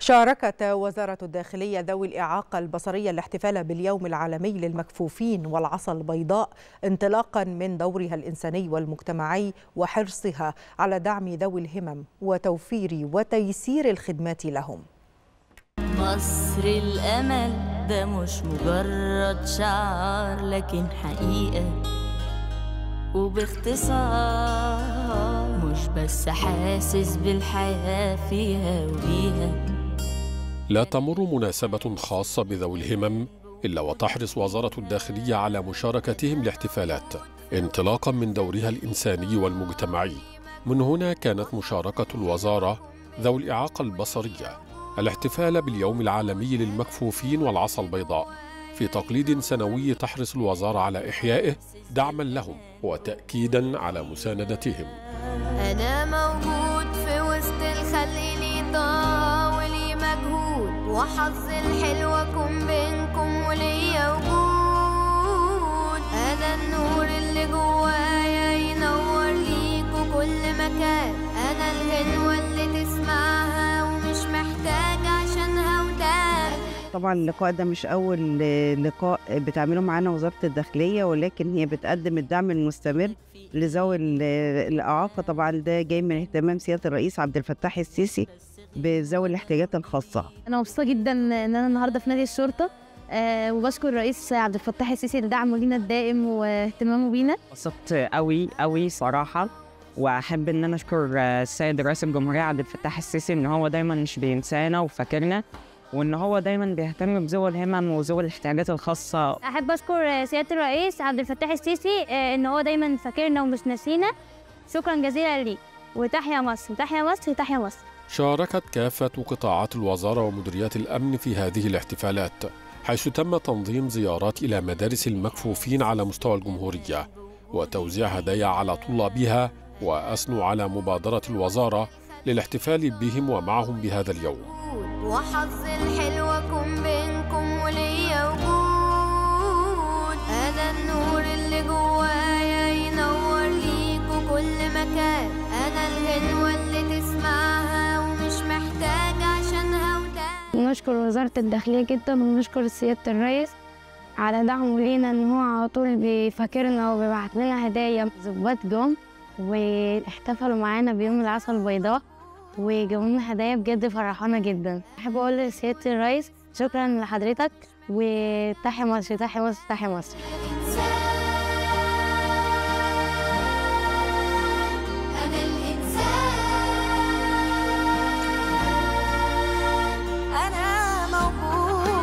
شاركت وزارة الداخلية ذوي الإعاقة البصرية الاحتفال باليوم العالمي للمكفوفين والعصا البيضاء انطلاقا من دورها الإنساني والمجتمعي وحرصها على دعم ذوي الهمم وتوفير وتيسير الخدمات لهم مصر الأمل ده مش مجرد شعار لكن حقيقة وباختصار مش بس حاسس بالحياة فيها وبيها لا تمر مناسبة خاصة بذوي الهمم إلا وتحرص وزارة الداخلية على مشاركتهم الاحتفالات انطلاقا من دورها الإنساني والمجتمعي من هنا كانت مشاركة الوزارة ذوي الإعاقة البصرية الاحتفال باليوم العالمي للمكفوفين والعصا البيضاء في تقليد سنوي تحرص الوزارة على إحيائه دعما لهم وتأكيدا على مساندتهم أنا موجود في وسط الخلق لي طاقة ولي مجهود وحظ الحلو أكون بينكم وليا وجود أنا النور اللي جوايا ينور ليكوا كل مكان أنا الغنوة اللي تسمعها ومش محتاج عشانها ودان طبعا اللقاء ده مش أول لقاء بتعمله معانا وزارة الداخلية ولكن هي بتقدم الدعم المستمر لذوي الإعاقة طبعا ده جاي من اهتمام سيادة الرئيس عبد الفتاح السيسي بذوي الاحتياجات الخاصة أنا مبسوطة جدا إن أنا النهاردة في نادي الشرطة آه وبشكر الرئيس عبد الفتاح السيسي لدعمه لينا الدائم واهتمامه بينا انبسطت قوي قوي صراحة واحب ان انا اشكر السيد رئيس الجمهوريه عبد الفتاح السيسي ان هو دايما مش بينسانا وفاكرنا وان هو دايما بيهتم بذوي الهمم وذوي الاحتياجات الخاصه أحب أشكر سيادة الرئيس عبد الفتاح السيسي آه إن هو دايما فاكرنا ومش ناسينا شكرا جزيلا ليه وتحيا مصر تحيا مصر تحيا مصر شاركت كافة قطاعات الوزارة ومديريات الأمن في هذه الاحتفالات حيث تم تنظيم زيارات إلى مدارس المكفوفين على مستوى الجمهورية وتوزيع هدايا على طلابها وأثنوا على مبادرة الوزارة للاحتفال بهم ومعهم بهذا اليوم وحظ الحلو أكون بينكم وليا وجود أنا النور اللي جوايا ينور ليكوا كل مكان أنا الغنوة اللي تسمعها ومش محتاج عشانها ودان نشكر وزارة الداخلية جدا ونشكر سيادة الرئيس على دعمه لينا إن هو على طول بيفكرنا وبيبعت لنا هدايا ظباط جم واحتفلوا معانا بيوم العسل البيضاء وجابوا لنا هدايا بجد فرحانا جدا احب اقول لسياده الرئيس شكرا لحضرتك وتحيا مصر تحيا مصر تحيا مصر أنا الإنسان أنا موجود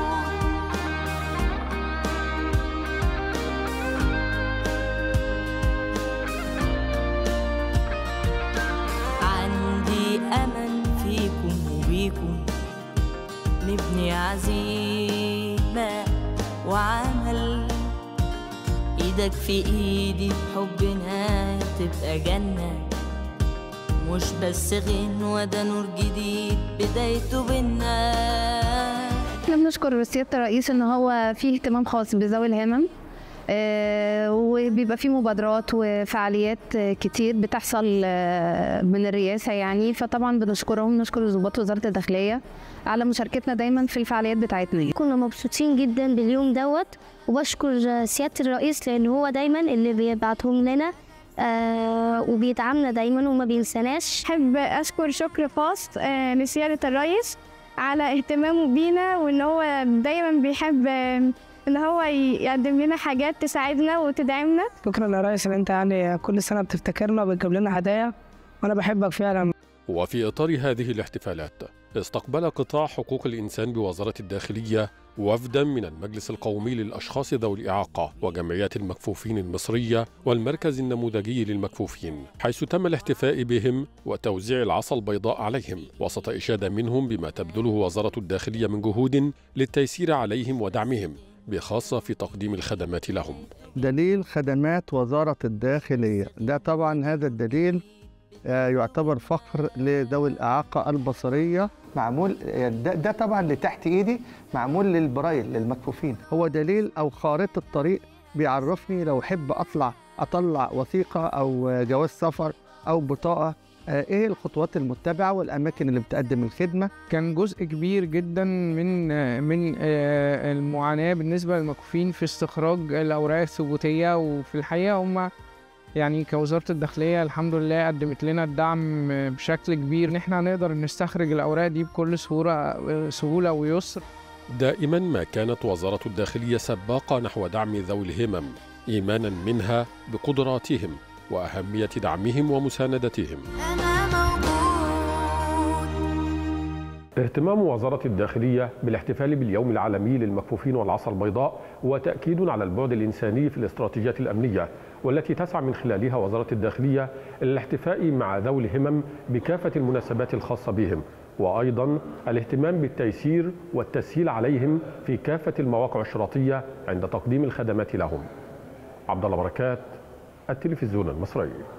عندي أمل فيكم وبيكم نبني عزيمة وعمل ايدك في ايدي بحبنا تبقى جنة مش بس غنوة ده نور جديد بدايته بينا احنا بنشكر سياده الرئيس ان هو فيه اهتمام خاص بذوي الهمم آه، وبيبقى فيه مبادرات وفعاليات آه، كتير بتحصل آه، من الرئاسة يعني فطبعا بنشكرهم نشكر ضباط وزارة الداخلية على مشاركتنا دايما في الفعاليات بتاعتنا كنا مبسوطين جدا باليوم دوت وبشكر سيادة الرئيس لأن هو دايما اللي بيبعتهم لنا آه وبيدعمنا دايما وما بينساناش أحب أشكر شكر خاص آه، لسيادة الرئيس على اهتمامه بينا وإن هو دايما بيحب آه، إن هو يقدم لنا حاجات تساعدنا وتدعمنا شكرا يا ريس ان انت يعني كل سنه بتفتكرنا وبتجيب لنا هدايا وانا بحبك فعلا وفي إطار هذه الاحتفالات استقبل قطاع حقوق الإنسان بوزارة الداخلية وفدا من المجلس القومي للأشخاص ذوي الإعاقة وجمعيات المكفوفين المصرية والمركز النموذجي للمكفوفين حيث تم الاحتفاء بهم وتوزيع العصا البيضاء عليهم وسط إشادة منهم بما تبذله وزارة الداخلية من جهود للتيسير عليهم ودعمهم بخاصة في تقديم الخدمات لهم دليل خدمات وزارة الداخلية ده طبعا هذا الدليل آه، يعتبر فخر لذوي الإعاقة البصرية معمول آه، ده, ده طبعا اللي تحت إيدي معمول للبرايل للمكفوفين هو دليل أو خارطة طريق بيعرفني لو أحب أطلع أطلع وثيقة أو آه، جواز سفر أو بطاقة آه، ايه الخطوات المتبعه والاماكن اللي بتقدم الخدمه كان جزء كبير جدا من من آه، المعاناة بالنسبة للمكفوفين في استخراج الأوراق الثبوتية وفي الحقيقة هم يعني كوزارة الداخلية الحمد لله قدمت لنا الدعم بشكل كبير إن احنا نقدر نستخرج الأوراق دي بكل سهولة سهولة ويسر دائما ما كانت وزارة الداخلية سباقة نحو دعم ذوي الهمم إيمانا منها بقدراتهم وأهمية دعمهم ومساندتهم اهتمام وزارة الداخلية بالاحتفال باليوم العالمي للمكفوفين والعصا البيضاء هو تأكيد على البعد الإنساني في الاستراتيجيات الأمنية والتي تسعى من خلالها وزارة الداخلية إلى الاحتفاء مع ذوي الهمم بكافة المناسبات الخاصة بهم وأيضا الاهتمام بالتيسير والتسهيل عليهم في كافة المواقع الشرطية عند تقديم الخدمات لهم عبد الله بركات التلفزيون المصري